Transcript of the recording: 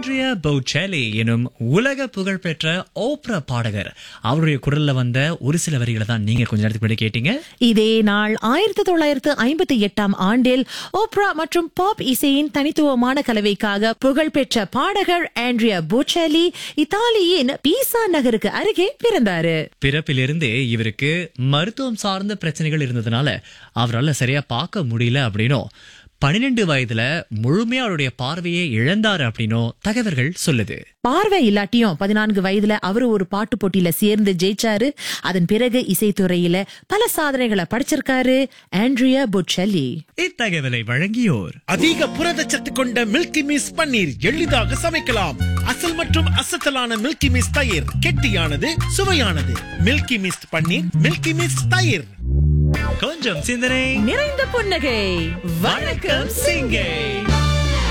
Andrea பௌச்சேலி எனும் உலக புகழ்பெற்ற ஓப்ரா பாடகர் அவருடைய குரல்ல வந்த ஒரு சில வரிகளை தான் நீங்க கொஞ்ச நேரத்துக்கு முன்னாடி கேட்டீங்க இதே நாள் ஆயிரத்தி தொள்ளாயிரத்து ஐம்பத்தி எட்டாம் ஆண்டில் ஓப்ரா மற்றும் பாப் இசையின் தனித்துவமான கலவைக்காக புகழ்பெற்ற பாடகர் ஆண்ட்ரியா போச்சேலி இத்தாலியின் பீசா நகருக்கு அருகே பிறந்தாரு பிறப்பிலிருந்தே இவருக்கு மருத்துவம் சார்ந்த பிரச்சனைகள் இருந்ததுனால அவரால் சரியா பார்க்க முடியல அப்படின்னும் பன்னிரெண்டு வயதுல முழுமையா அவருடைய பார்வையை இழந்தாரு அப்படின்னும் தகவல்கள் சொல்லுது பார்வை இல்லாட்டியும் பதினான்கு வயதுல அவரு ஒரு பாட்டு போட்டியில சேர்ந்து ஜெயிச்சாரு அதன் பிறகு இசைத்துறையில பல சாதனைகளை படைச்சிருக்காரு ஆண்ட்ரியா பொச்செல்லி இத்தகவலை வழங்கியோர் அதிக புரதச்சத்து கொண்ட மில்கி மிஸ் பன்னீர் எளிதாக சமைக்கலாம் அசல் மற்றும் அசத்தலான மில்கி மிஸ் தயிர் கெட்டியானது சுவையானது Milky Mist paneer Milky Mist தயிர் கொஞ்சம் சிந்தனை நிறைந்த புன்னகை வணக்கம் சிங்கை